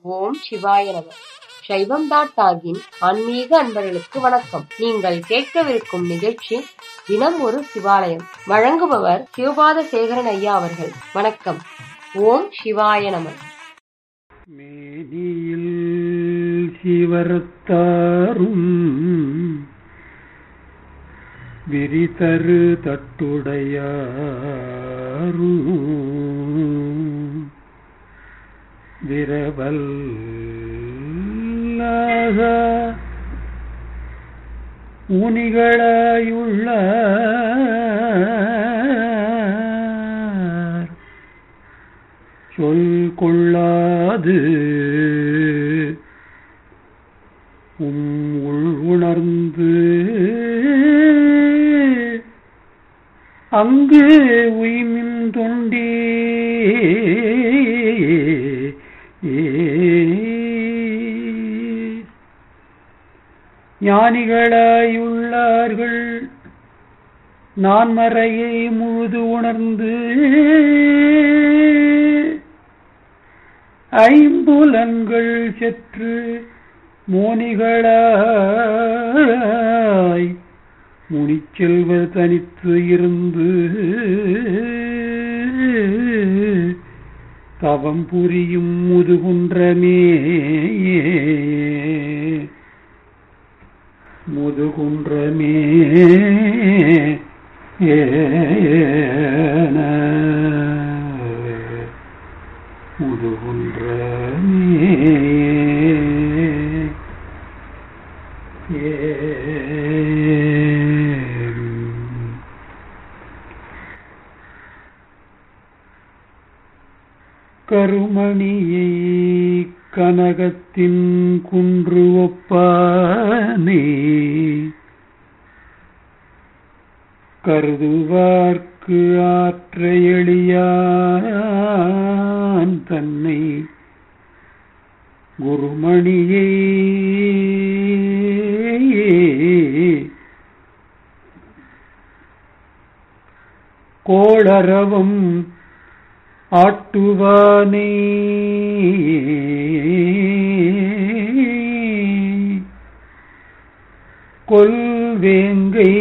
ஓம் சிவாய நம சைவம் டாட் டாகின் ஆன்மீக அன்பர்களுக்கு வணக்கம் நீங்கள் கேட்கவிருக்கும் நிகழ்ச்சி தினம் ஒரு சிவாலயம் வழங்குபவர் சிவபாத சேகரன் ஐயா அவர்கள் வணக்கம் ஓம் சிவாய நம மேனியில் சிவரத்தாரும் விரிதரு தட்டுடையாரும் விரவல் ஊனிகளாயுள்ளார் சொல் கொள்ளாது உம் உள் உணர்ந்து அங்கு உய்மின் தொண்டே ஞானிகளாயுள்ளார்கள் நான் மறையை முழுது உணர்ந்து ஐம்புலன்கள் செற்று மோனிகளாய் முனிச்செல்வர் தனித்து இருந்து தவம் புரியும் முதுகுன்றமே முதுகுன்றமே ஏன முதுகுன்றமே ஏ கருமணியை கனகத்தின் குன்று ஒப்பானே கருதுவார்க்கு ஆற்ற எளியான் தன்னை குருமணியை கோளரவம் ஆட்டுவானே கொல்வேங்கை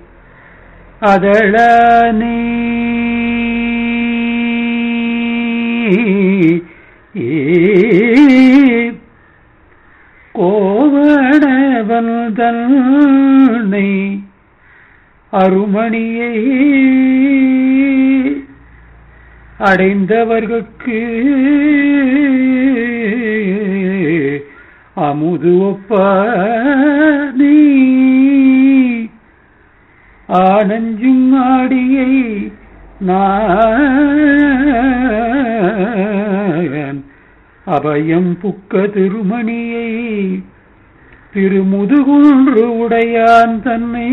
அதழானே கோவணவன் தன்னை அருமணியை அடைந்தவர்கட்கு அமுது ஒப்பானே ஆனஞ்சும் ஆடியை நான் அபயம் புக்க திருமணியை திருமுதுகுன்று உடையான் தன்னை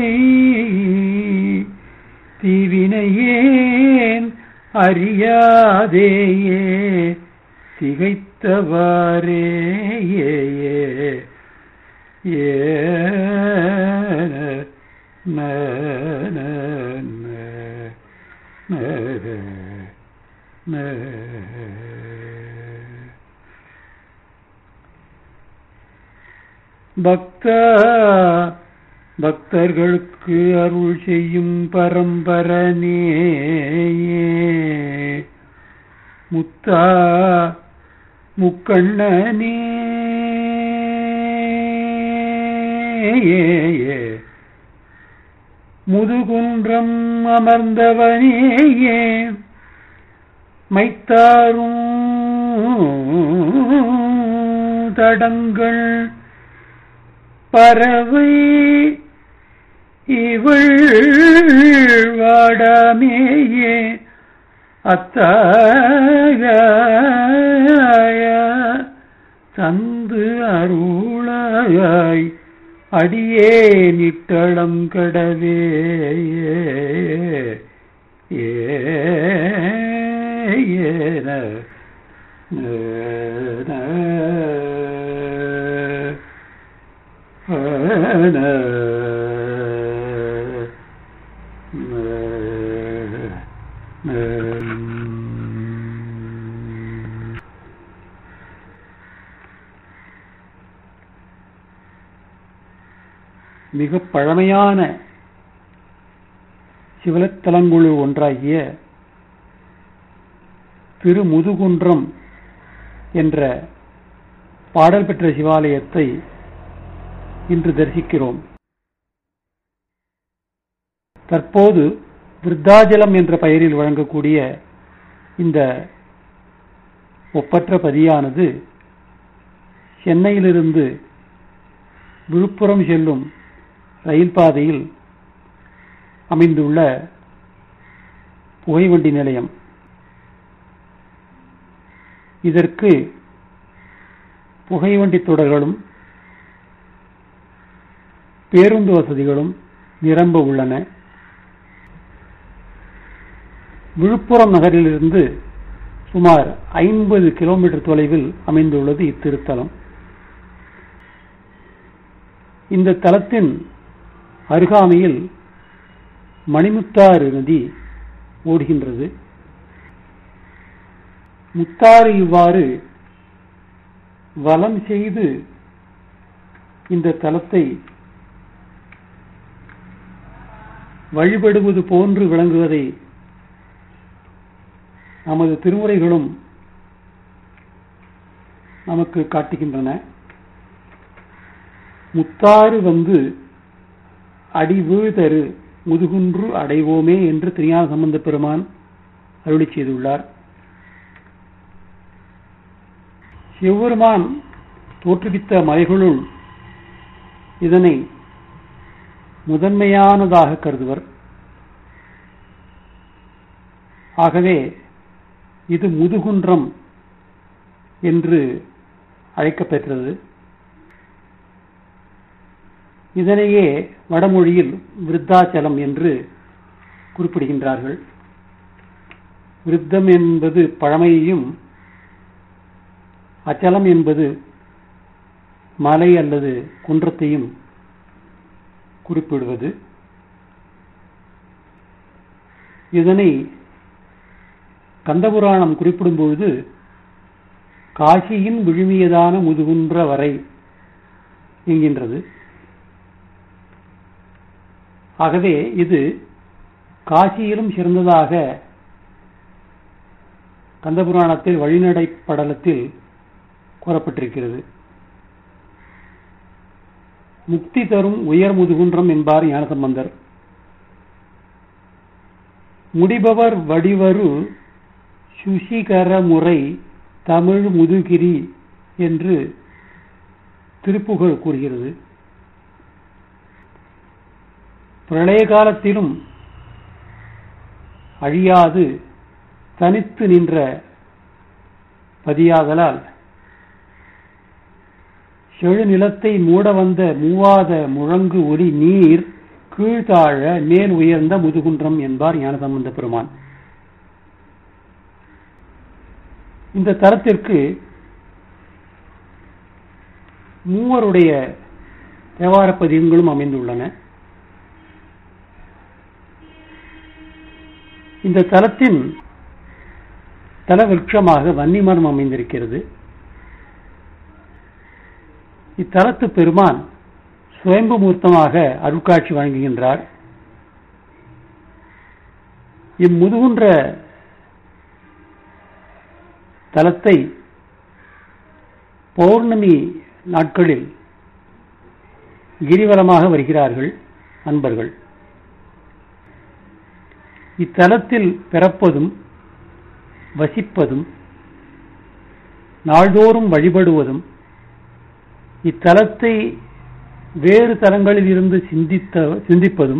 தீவினையேன் அறியாதேயே திகைத்தவாறே ஏ ஏ ந ந ந ந ந பக்தா பக்தர்களுக்கு அருள் செய்யும் பரம்பரனே முத்தா முக்கண்ணனே முதுகுன்றம் அமர்ந்தவனே மைத்தாரும் தடங்கள் பறவை இவள் வாடாமேயே அத்தாய தந்து அருளாய் அடியே நிட்டளம் கடவே ஏன மிக பழமையான சிவத்தலங்களுள் ஒன்றாகிய திருமுதுகுன்றம் என்ற பாடல் பெற்ற சிவாலயத்தை இன்று தரிசிக்கிறோம் தற்போது விருத்தாஜலம் என்ற பெயரில் வழங்கக்கூடிய இந்த ஒப்பற்ற பதியானது சென்னையிலிருந்து விழுப்புரம் செல்லும் ரயில் பாதையில் அமைந்துள்ள புகைவண்டி நிலையம் இதற்கு புகைவண்டி தொடர்களும் பேருந்து வசதிகளும் நிரம்ப உள்ளன விழுப்புரம் நகரிலிருந்து சுமார் ஐம்பது கிலோமீட்டர் தொலைவில் அமைந்துள்ளது இத்திருத்தலம் இந்த தலத்தின் அருகாமையில் மணிமுத்தாறு நதி ஓடுகின்றது முத்தாறு இவ்வாறு வலம் செய்து இந்த தலத்தை வழிபடுவது போன்று விளங்குவதை நமது திருமுறைகளும் நமக்கு காட்டுகின்றன முத்தாறு வந்து அடி வீழ்தரு முதுகுன்று அடைவோமே என்று திருஞான சம்பந்த பெருமான் அருளி செய்துள்ளார் சிவபெருமான் தோற்றுவித்த மலைகளுள் இதனை முதன்மையானதாக கருதுவர் ஆகவே இது முதுகுன்றம் என்று அழைக்கப்பெற்றது இதனையே வடமொழியில் விருத்தாச்சலம் என்று குறிப்பிடுகின்றார்கள் விருத்தம் என்பது பழமையையும் அச்சலம் என்பது மலை அல்லது குன்றத்தையும் குறிப்பிடுவது இதனை கந்தபுராணம் குறிப்பிடும் பொழுது காசியின் விழுமியதான முதுகுன்ற வரை என்கின்றது ஆகவே இது காசியிலும் சிறந்ததாக கந்தபுராணத்தில் வழிநடை படலத்தில் கூறப்பட்டிருக்கிறது முக்தி தரும் உயர் முதுகுன்றம் என்பார் ஞானசம்பந்தர் முடிபவர் வடிவரு சுசிகர முறை தமிழ் முதுகிரி என்று திருப்புகழ் கூறுகிறது பிரளய காலத்திலும் அழியாது தனித்து நின்ற பதியாதலால் செழு நிலத்தை மூட வந்த மூவாத முழங்கு ஒலி நீர் கீழ்த்தாழ மேல் உயர்ந்த முதுகுன்றம் என்பார் ஞானசம்பந்த பெருமான் இந்த தரத்திற்கு மூவருடைய தேவார பதிகங்களும் அமைந்துள்ளன இந்த தலத்தின் தல விருட்சமாக வன்னிமரம் அமைந்திருக்கிறது இத்தலத்து பெருமான் சுயம்பு மூர்த்தமாக அருட்காட்சி வழங்குகின்றார் இம்முதுகுன்ற தலத்தை பௌர்ணமி நாட்களில் கிரிவலமாக வருகிறார்கள் அன்பர்கள் இத்தலத்தில் பிறப்பதும் வசிப்பதும் நாள்தோறும் வழிபடுவதும் இத்தலத்தை வேறு தலங்களில் இருந்து சிந்தித்த சிந்திப்பதும்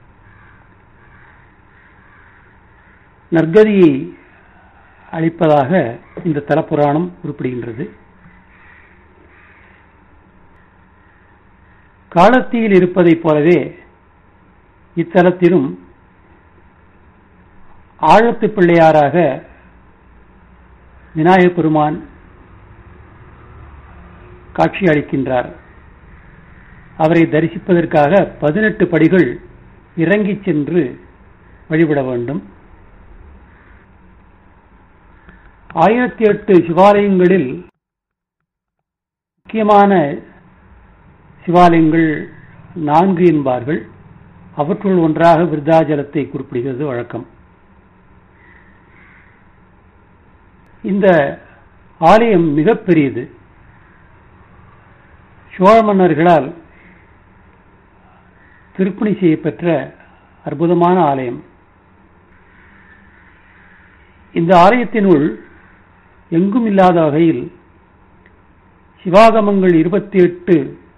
நற்கதியை அளிப்பதாக இந்த தலப்புராணம் குறிப்பிடுகின்றது காலத்தியில் இருப்பதைப் போலவே இத்தலத்திலும் ஆழத்து பிள்ளையாராக விநாயகப் பெருமான் காட்சி அளிக்கின்றார் அவரை தரிசிப்பதற்காக பதினெட்டு படிகள் இறங்கிச் சென்று வழிபட வேண்டும் ஆயிரத்தி எட்டு சிவாலயங்களில் முக்கியமான சிவாலயங்கள் நான்கு என்பார்கள் அவற்றுள் ஒன்றாக விருத்தாஜலத்தை குறிப்பிடுகிறது வழக்கம் இந்த ஆலயம் மிகப்பெரியது சோழ மன்னர்களால் திருப்பணி செய்யப்பெற்ற அற்புதமான ஆலயம் இந்த ஆலயத்தினுள் எங்கும் இல்லாத வகையில் சிவாகமங்கள் இருபத்தி எட்டு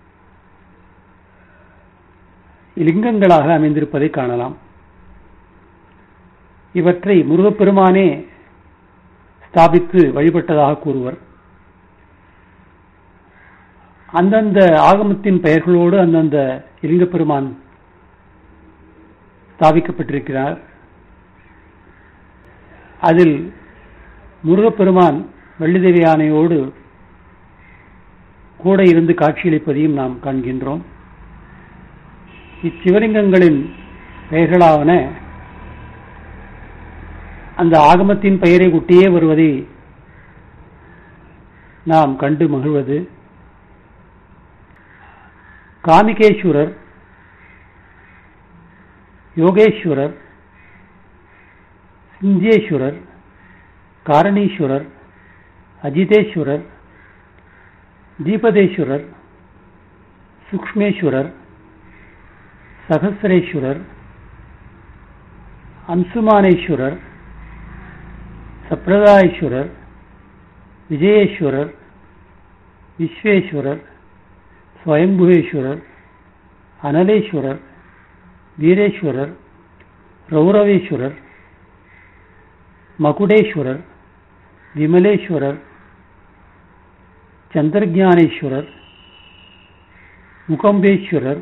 லிங்கங்களாக அமைந்திருப்பதை காணலாம் இவற்றை முருகப்பெருமானே ஸ்தாபித்து வழிபட்டதாக கூறுவர் அந்தந்த ஆகமத்தின் பெயர்களோடு அந்தந்த இலிங்க பெருமான் ஸ்தாபிக்கப்பட்டிருக்கிறார் அதில் முருகப்பெருமான் வள்ளிதேவி யானையோடு கூட இருந்து காட்சியளிப்பதையும் நாம் காண்கின்றோம் இச்சிவலிங்கங்களின் பெயர்களாவன அந்த ஆகமத்தின் பெயரை ஒட்டியே வருவதை நாம் கண்டு மகிழ்வது காமிகேஸ்வரர் யோகேஸ்வரர் சிஞ்சேஸ்வரர் காரணீஸ்வரர் அஜிதேஸ்வரர் தீபதேஸ்வரர் சுக்ஷ்மேஸ்வரர் சகசிரேஸ்வரர் அம்சுமானேஸ்வரர் சப்ரதாயேஸ்வரர் விஜயேஸ்வரர் விஸ்வேஸ்வரர் ஸ்வயம்புவேஸ்வரர் அனலேஸ்வரர் வீரேஸ்வரர் ரௌரவேஸ்வரர் மகுடேஸ்வரர் விமலேஸ்வரர் சந்திரஜானேஸ்வரர் முகம்பேஸ்வரர்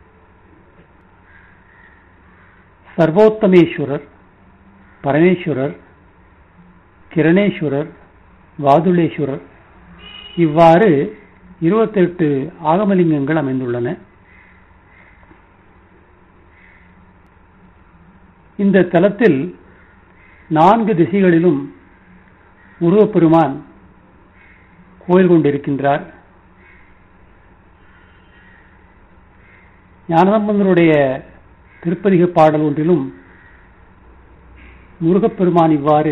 சர்வோத்தமேஸ்வரர் பரமேஸ்வரர் கிரணேஸ்வரர் வாதுளேஸ்வரர் இவ்வாறு இருபத்தெட்டு ஆகமலிங்கங்கள் அமைந்துள்ளன இந்த தலத்தில் நான்கு திசைகளிலும் முருகப்பெருமான் கோயில் கொண்டிருக்கின்றார் ஞானசம்பந்தருடைய திருப்பதிக பாடல் ஒன்றிலும் முருகப்பெருமான் இவ்வாறு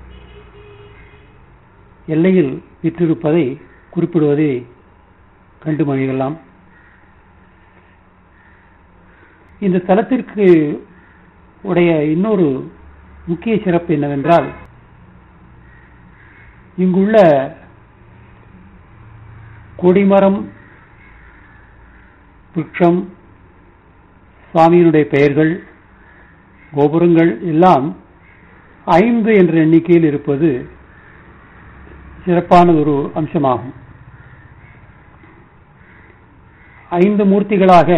எல்லையில் விற்றிருப்பதை குறிப்பிடுவதை கண்டு மகிழலாம் இந்த தலத்திற்கு உடைய இன்னொரு முக்கிய சிறப்பு என்னவென்றால் இங்குள்ள கொடிமரம் விருட்சம் சுவாமியினுடைய பெயர்கள் கோபுரங்கள் எல்லாம் ஐந்து என்ற எண்ணிக்கையில் இருப்பது சிறப்பான ஒரு அம்சமாகும் ஐந்து மூர்த்திகளாக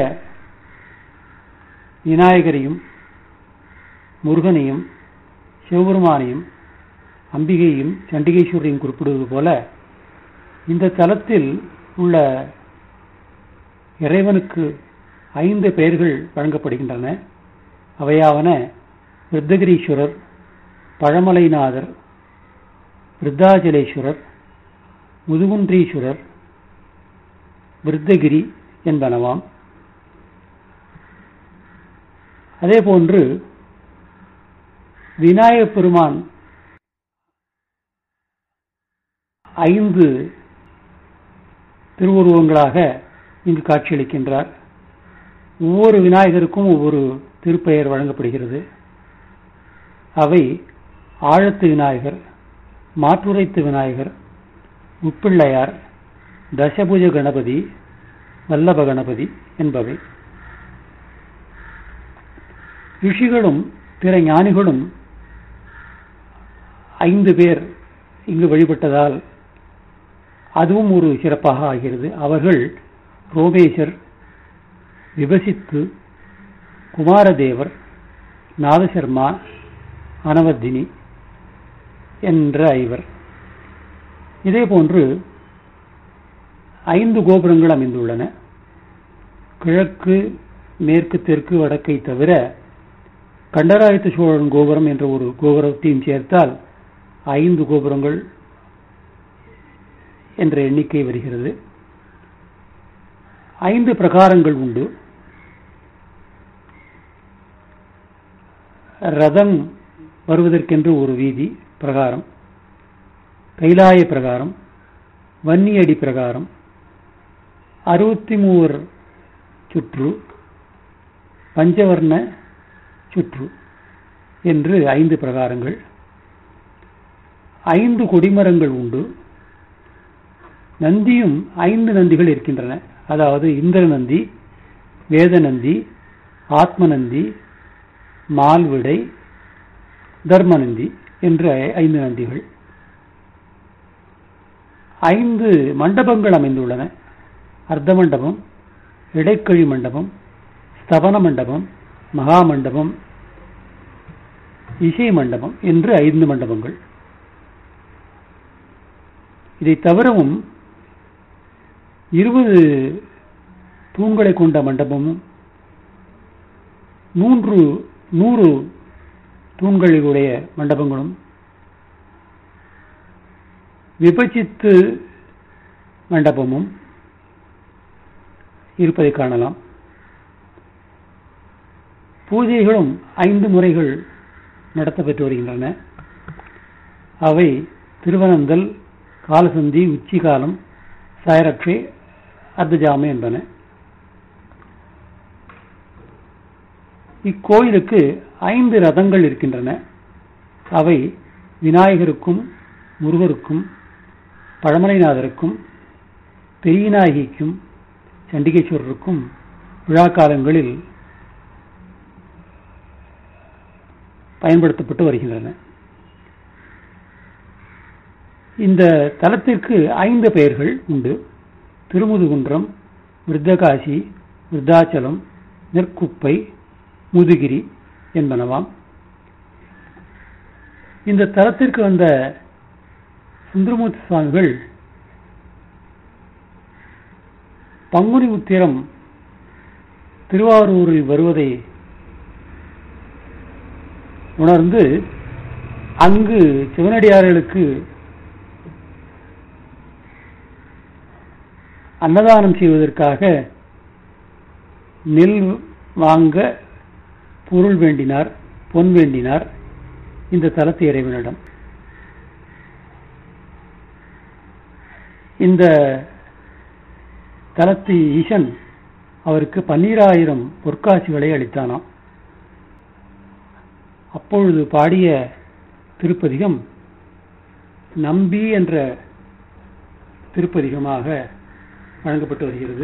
விநாயகரையும் முருகனையும் சிவபெருமானையும் அம்பிகையும் சண்டிகேஸ்வரையும் குறிப்பிடுவது போல இந்த தலத்தில் உள்ள இறைவனுக்கு ஐந்து பெயர்கள் வழங்கப்படுகின்றன அவையாவன விருத்தகிரீஸ்வரர் பழமலைநாதர் விருத்தாச்சலேஸ்வரர் முதுகுன்றீஸ்வரர் விருத்தகிரி என்பனவாம் அதேபோன்று விநாயகப் பெருமான் ஐந்து திருவுருவங்களாக இங்கு காட்சியளிக்கின்றார் ஒவ்வொரு விநாயகருக்கும் ஒவ்வொரு திருப்பெயர் வழங்கப்படுகிறது அவை ஆழத்து விநாயகர் மாற்றுரைத்து விநாயகர் உப்பிள்ளையார் தசபுஜ கணபதி வல்லப கணபதி என்பவை ரிஷிகளும் பிற ஞானிகளும் ஐந்து பேர் இங்கு வழிபட்டதால் அதுவும் ஒரு சிறப்பாக ஆகிறது அவர்கள் ரோமேஷர் விபசித்து குமாரதேவர் நாதசர்மா அனவர்தினி என்ற ஐவர் இதேபோன்று ஐந்து கோபுரங்கள் அமைந்துள்ளன கிழக்கு மேற்கு தெற்கு வடக்கை தவிர கண்டராயத்து சோழன் கோபுரம் என்ற ஒரு கோபுரத்தையும் சேர்த்தால் ஐந்து கோபுரங்கள் என்ற எண்ணிக்கை வருகிறது ஐந்து பிரகாரங்கள் உண்டு ரதம் வருவதற்கென்று ஒரு வீதி பிரகாரம் கைலாய பிரகாரம் வன்னியடி பிரகாரம் அறுபத்தி மூவர் சுற்று பஞ்சவர்ண சுற்று என்று ஐந்து பிரகாரங்கள் ஐந்து கொடிமரங்கள் உண்டு நந்தியும் ஐந்து நந்திகள் இருக்கின்றன அதாவது இந்திர நந்தி வேத நந்தி ஆத்ம நந்தி மால்விடை தர்மநந்தி என்று ஐந்து நந்திகள் ஐந்து மண்டபங்கள் அமைந்துள்ளன அர்த்த மண்டபம் இடைக்கழி மண்டபம் ஸ்தபன மண்டபம் மகா மண்டபம் இசை மண்டபம் என்று ஐந்து மண்டபங்கள் இதை தவிரவும் இருபது தூண்களை கொண்ட மண்டபமும் மூன்று நூறு தூண்களுடைய மண்டபங்களும் விபச்சித்து மண்டபமும் இருப்பதை காணலாம் பூஜைகளும் ஐந்து முறைகள் நடத்தப்பெற்று வருகின்றன அவை திருவனந்தல் காலசந்தி உச்சிகாலம் சாயரட்சை அர்த்தஜாம என்பன இக்கோயிலுக்கு ஐந்து ரதங்கள் இருக்கின்றன அவை விநாயகருக்கும் முருகருக்கும் பழமலைநாதருக்கும் பெரியநாயகிக்கும் சண்டிகேஸ்வரருக்கும் விழா காலங்களில் பயன்படுத்தப்பட்டு வருகின்றன இந்த தலத்திற்கு ஐந்து பெயர்கள் உண்டு திருமுதுகுன்றம் விருத்தகாசி விருத்தாச்சலம் நெற்குப்பை முதுகிரி என்பனவாம் இந்த தலத்திற்கு வந்த சுந்தரமூர்த்தி சுவாமிகள் பங்குனி உத்திரம் திருவாரூரில் வருவதை உணர்ந்து அங்கு சிவனடியார்களுக்கு அன்னதானம் செய்வதற்காக நெல் வாங்க பொருள் வேண்டினார் பொன் வேண்டினார் இந்த தலத்து இறைவனிடம் இந்த தலத்து ஈசன் அவருக்கு பன்னீராயிரம் பொற்காட்சிகளை அளித்தானாம் அப்பொழுது பாடிய திருப்பதிகம் நம்பி என்ற திருப்பதிகமாக வழங்கப்பட்டு வருகிறது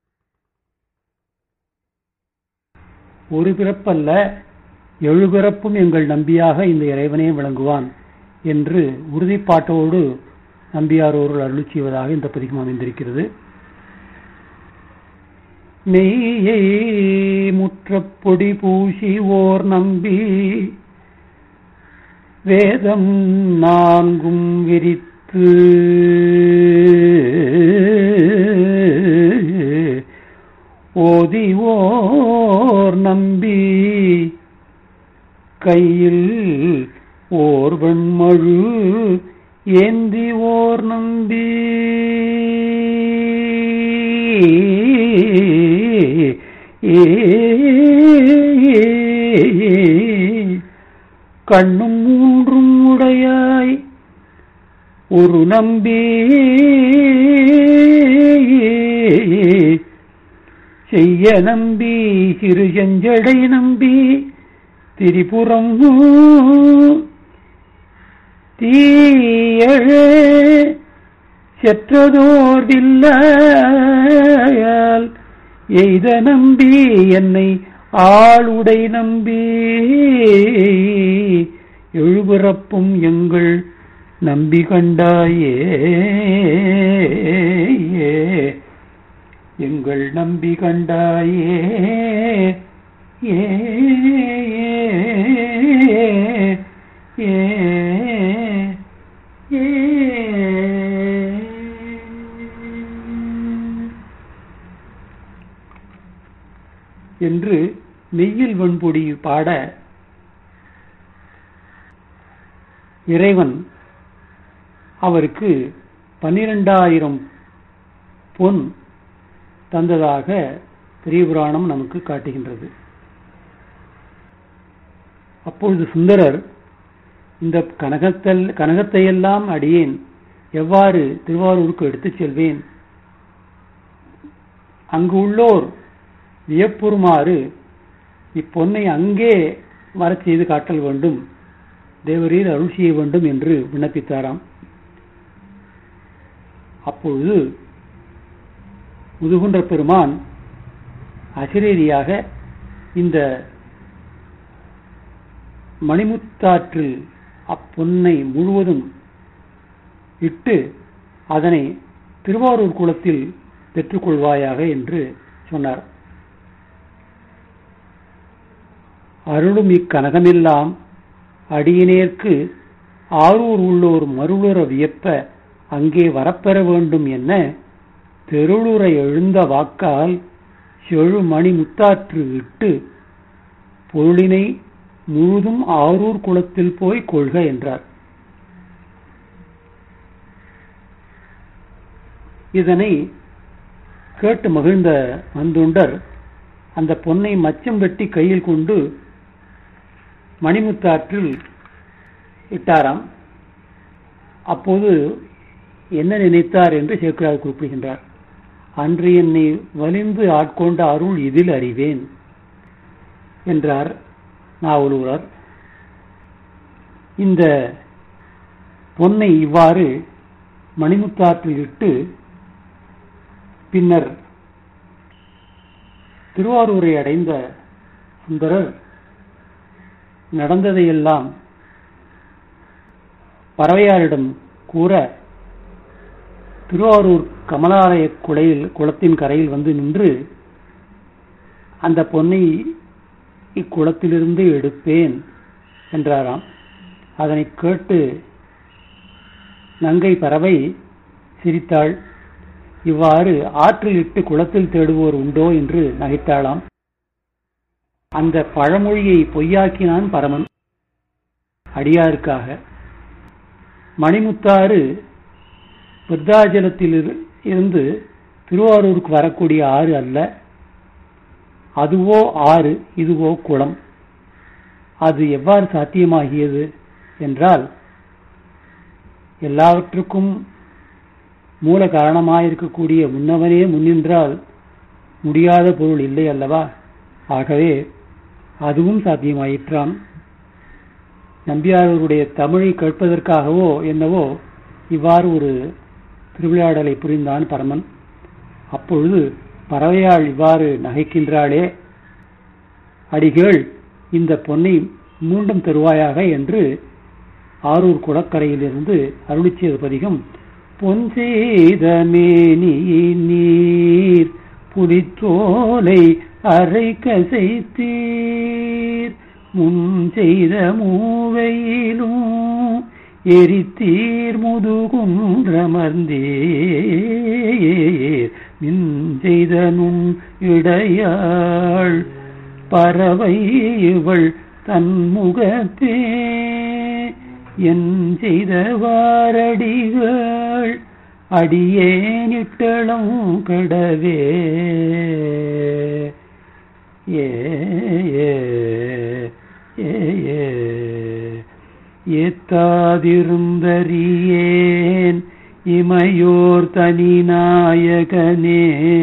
ஒரு பிறப்பல்ல எழு பிறப்பும் எங்கள் நம்பியாக இந்த இறைவனே விளங்குவான் என்று உறுதிப்பாட்டோடு நம்பியாரோர்கள் அருள் செய்வதாக இந்த பதிகம் அமைந்திருக்கிறது மெய்யை முற்றப்பொடி பூசி ஓர் நம்பி வேதம் நான்கும் விரித்து ஓதி ஓர் நம்பி கையில் ஓர் வெண்மழு ஏந்தி ஓர் நம்பி கண்ணும் மூன்றும் உடையாய் ஒரு நம்பி செய்ய நம்பி சிறு செஞ்சடை நம்பி திரிபுரம் தீயழ செற்றதோர் வில்லாயால் எய்த நம்பி என்னை ஆளுடை நம்பி எழுபிறப்பும் எங்கள் நம்பி கண்டாயே எங்கள் நம்பி கண்டாயே ஏ ஏ ஏ என்று மெய்யில் வெண்பொடி பாட இறைவன் அவருக்கு பன்னிரெண்டாயிரம் பொன் தந்ததாக பெரிய புராணம் நமக்கு காட்டுகின்றது அப்பொழுது சுந்தரர் இந்த கனகத்தல் கனகத்தையெல்லாம் அடியேன் எவ்வாறு திருவாரூருக்கு எடுத்துச் செல்வேன் அங்கு உள்ளோர் வியப்புறுமாறு இப்பொன்னை அங்கே வரச் செய்து காட்டல் வேண்டும் தேவரீர் அருள் செய்ய வேண்டும் என்று விண்ணப்பித்தாராம் அப்பொழுது முதுகுன்ற பெருமான் அசிரேரியாக இந்த மணிமுத்தாற்றில் அப்பொன்னை முழுவதும் இட்டு அதனை திருவாரூர் குளத்தில் பெற்றுக்கொள்வாயாக என்று சொன்னார் அருளும் இக்கனகமெல்லாம் அடியினேற்கு ஆரூர் உள்ளோர் மருளுற வியப்ப அங்கே வரப்பெற வேண்டும் என்ன தெருளுற எழுந்த வாக்கால் செழு மணி முத்தாற்று இட்டு பொருளினை முழுதும் ஆரூர் குளத்தில் போய் கொள்க என்றார் இதனை கேட்டு மகிழ்ந்த வந்துண்டர் அந்த பொன்னை மச்சம் வெட்டி கையில் கொண்டு மணிமுத்தாற்றில் இட்டாராம் அப்போது என்ன நினைத்தார் என்று சேக்கிரார் குறிப்பிடுகின்றார் அன்று என்னை வலிந்து ஆட்கொண்ட அருள் இதில் அறிவேன் என்றார் நாவலூரர் இந்த பொன்னை இவ்வாறு மணிமுத்தாற்றில் இட்டு பின்னர் திருவாரூரை அடைந்த சுந்தரர் நடந்ததையெல்லாம் பறவையாரிடம் கூற திருவாரூர் கமலாலய குளையில் குளத்தின் கரையில் வந்து நின்று அந்த பொன்னை இக்குளத்திலிருந்து எடுப்பேன் என்றாராம் அதனை கேட்டு நங்கை பறவை சிரித்தாள் இவ்வாறு ஆற்றில் இட்டு குளத்தில் தேடுவோர் உண்டோ என்று நகைத்தாளாம் அந்த பழமொழியை பொய்யாக்கினான் பரமன் அடியாருக்காக மணிமுத்தாறு விருத்தாஜலத்தில் இருந்து திருவாரூருக்கு வரக்கூடிய ஆறு அல்ல அதுவோ ஆறு இதுவோ குளம் அது எவ்வாறு சாத்தியமாகியது என்றால் எல்லாவற்றுக்கும் மூல காரணமாயிருக்கக்கூடிய முன்னவனே முன்னின்றால் முடியாத பொருள் இல்லை அல்லவா ஆகவே அதுவும் சாத்தியமாயிற்றாம் நம்பியாரூருடைய தமிழை கேட்பதற்காகவோ என்னவோ இவ்வாறு ஒரு திருவிளையாடலை புரிந்தான் பரமன் அப்பொழுது பறவையாள் இவ்வாறு நகைக்கின்றாளே அடிகள் இந்த பொன்னை மீண்டும் தருவாயாக என்று ஆரூர் குளக்கரையிலிருந்து அருளி செய்த பதிகம் பொன் செய்த நீர் புலித்தோலை அரை கசைத்தீர் முன் செய்த மூவையிலும் எரித்தீர் முதுகுன்றமர்ந்தேர் மின் செய்த நுண் இடையாள் பறவை இவள் தன்முகத்தே என் செய்த வாரடிகள் அடியேனிட்டளம் கடவே ஏ ஏ ஏ ஏ ஏத்தாதிருந்தறியேன் இமையோர் தனி நாயகனே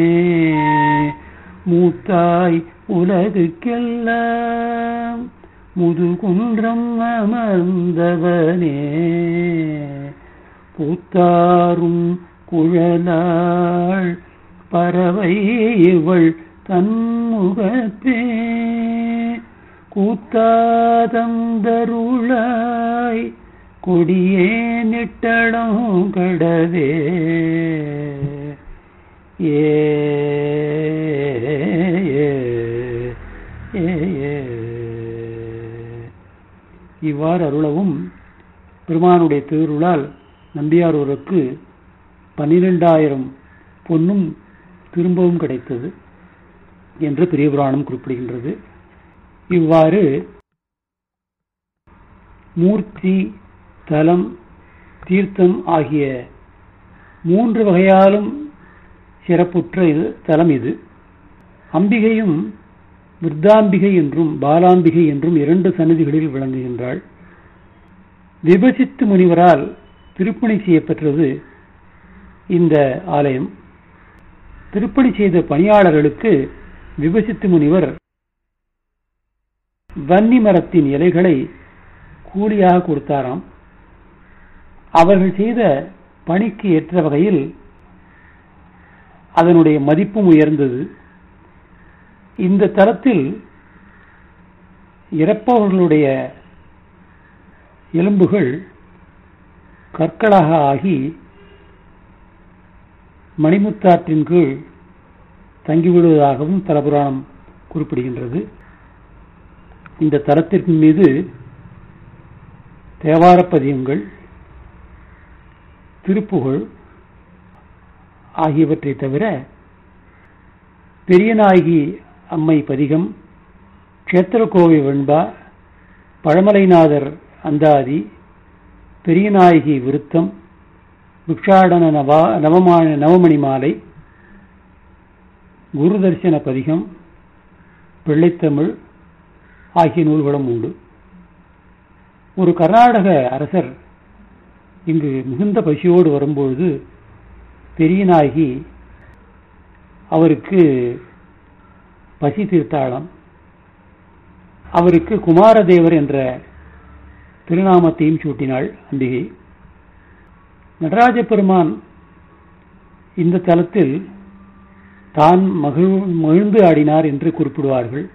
மூத்தாய் உலகுக்கெல்லாம் முதுகுன்றம் அமர்ந்தவனே பூத்தாரும் குழலாள் பறவை இவள் தன்முகத்தே கூத்தாதந்தருளாய் கொடியே நெட்டடம் கடவே ஏ இவ்வாறு அருளவும் பெருமானுடைய திருருளால் நம்பியாரூருக்கு பன்னிரெண்டாயிரம் பொன்னும் திரும்பவும் கிடைத்தது என்று பெரிய புராணம் குறிப்பிடுகின்றது இவ்வாறு மூர்த்தி தலம் தீர்த்தம் ஆகிய மூன்று வகையாலும் சிறப்புற்ற இது தலம் இது அம்பிகையும் விருத்தாம்பிகை என்றும் பாலாம்பிகை என்றும் இரண்டு சன்னதிகளில் விளங்குகின்றாள் விபசித்து முனிவரால் திருப்பணி செய்யப்பெற்றது இந்த ஆலயம் திருப்பணி செய்த பணியாளர்களுக்கு விபசித்து முனிவர் வன்னி மரத்தின் இலைகளை கூலியாக கொடுத்தாராம் அவர்கள் செய்த பணிக்கு ஏற்ற வகையில் அதனுடைய மதிப்பும் உயர்ந்தது இந்த தரத்தில் இறப்பவர்களுடைய எலும்புகள் கற்களாக ஆகி மணிமுத்தாற்றின் கீழ் தங்கிவிடுவதாகவும் தலபுராணம் குறிப்பிடுகின்றது இந்த தலத்திற்கு மீது தேவார பதியங்கள் திருப்புகழ் ஆகியவற்றை தவிர பெரியநாயகி அம்மை பதிகம் கஷேத்திரக்கோவை வெண்பா பழமலைநாதர் அந்தாதி பெரியநாயகி விருத்தம் பிக்ஷாடன நவா நவமான நவமணி மாலை குரு தரிசன பதிகம் பிள்ளைத்தமிழ் ஆகிய நூல்களும் உண்டு ஒரு கர்நாடக அரசர் இங்கு மிகுந்த பசியோடு வரும்பொழுது பெரியநாயகி அவருக்கு பசி தீர்த்தாளாம் அவருக்கு குமாரதேவர் என்ற திருநாமத்தையும் சூட்டினாள் அம்பிகை நடராஜ பெருமான் இந்த தலத்தில் தான் மகிழ் மகிழ்ந்து ஆடினார் என்று குறிப்பிடுவார்கள்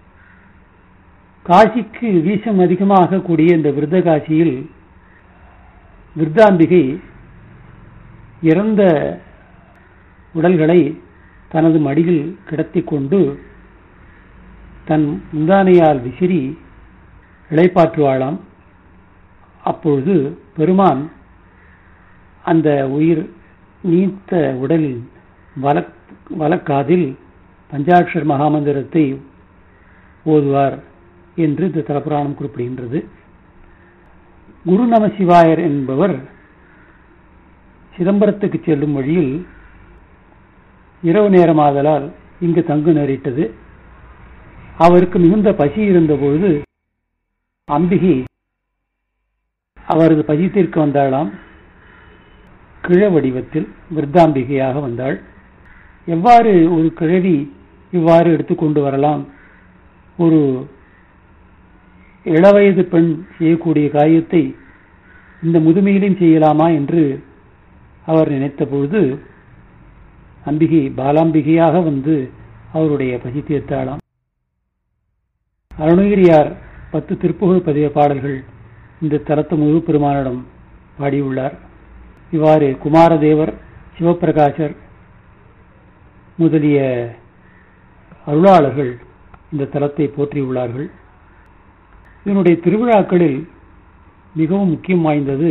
காசிக்கு வீசம் அதிகமாக கூடிய இந்த விருத காசியில் விருத்தாம்பிகை இறந்த உடல்களை தனது மடியில் கிடத்திக் கொண்டு தன் முந்தானையால் விசிறி இளைப்பாற்றுவாளாம் அப்பொழுது பெருமான் அந்த உயிர் நீத்த உடலில் வலக் வலக்காதில் பஞ்சாட்சர் மகாமந்திரத்தை ஓதுவார் என்று இந்த தலப்புராணம் குறிப்பிடுகின்றது குரு நம சிவாயர் என்பவர் சிதம்பரத்துக்கு செல்லும் வழியில் இரவு நேரமாதலால் இங்கு தங்கு நேரிட்டது அவருக்கு மிகுந்த பசி இருந்தபொழுது அம்பிகை அவரது பசி தீர்க்க வந்தாளாம் கிழ வடிவத்தில் விருத்தாம்பிகையாக வந்தாள் எவ்வாறு ஒரு கிழவி இவ்வாறு எடுத்துக்கொண்டு வரலாம் ஒரு இளவயது பெண் செய்யக்கூடிய காரியத்தை இந்த முதுமையிலும் செய்யலாமா என்று அவர் நினைத்த பொழுது அம்பிகை பாலாம்பிகையாக வந்து அவருடைய பசி தீர்த்தாளாம் அருணகிரியார் பத்து திருப்புகழ் பதிய பாடல்கள் இந்த தலத்து முழு பெருமானிடம் பாடியுள்ளார் இவ்வாறு குமாரதேவர் சிவபிரகாசர் முதலிய அருளாளர்கள் இந்த தலத்தை போற்றியுள்ளார்கள் இதனுடைய திருவிழாக்களில் மிகவும் முக்கியம் வாய்ந்தது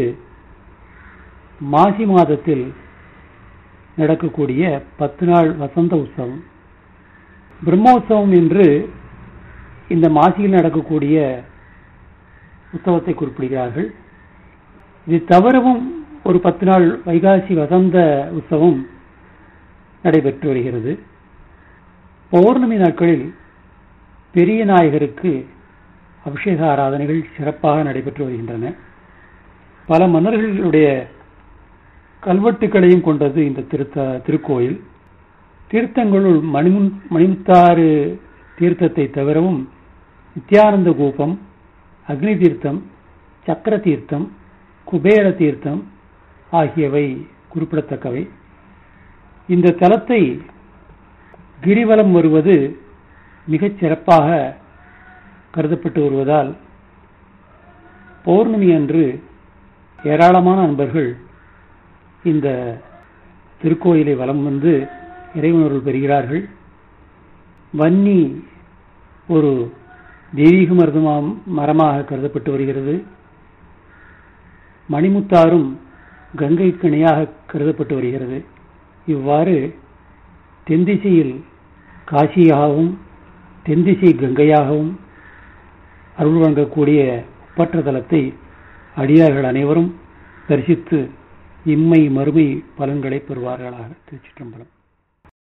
மாசி மாதத்தில் நடக்கக்கூடிய பத்து நாள் வசந்த உற்சவம் பிரம்மோற்சவம் என்று இந்த மாசியில் நடக்கக்கூடிய உற்சவத்தை குறிப்பிடுகிறார்கள் இது தவிரவும் ஒரு பத்து நாள் வைகாசி வசந்த உற்சவம் நடைபெற்று வருகிறது பௌர்ணமி நாட்களில் பெரிய நாயகருக்கு அபிஷேக ஆராதனைகள் சிறப்பாக நடைபெற்று வருகின்றன பல மன்னர்களுடைய கல்வெட்டுகளையும் கொண்டது இந்த திருத்த திருக்கோயில் தீர்த்தங்களுள் மணிமுன் மணிமுத்தாறு தீர்த்தத்தை தவிரவும் நித்யானந்த கூபம் அக்னி தீர்த்தம் சக்கர தீர்த்தம் குபேர தீர்த்தம் ஆகியவை குறிப்பிடத்தக்கவை இந்த தலத்தை கிரிவலம் வருவது மிகச் சிறப்பாக கருதப்பட்டு வருவதால் பௌர்ணமி அன்று ஏராளமான அன்பர்கள் இந்த திருக்கோயிலை வலம் வந்து இறைவனர்கள் பெறுகிறார்கள் வன்னி ஒரு தெய்வீக மருதமாம் மரமாக கருதப்பட்டு வருகிறது மணிமுத்தாரும் கங்கை இணையாக கருதப்பட்டு வருகிறது இவ்வாறு தென்திசையில் காசியாகவும் தென்திசை கங்கையாகவும் அருள் வழங்கக்கூடிய ஒப்பற்ற தலத்தை அடியார்கள் அனைவரும் தரிசித்து இம்மை மறுமை பலன்களை பெறுவார்களாக திருச்சிற்றம்பலம்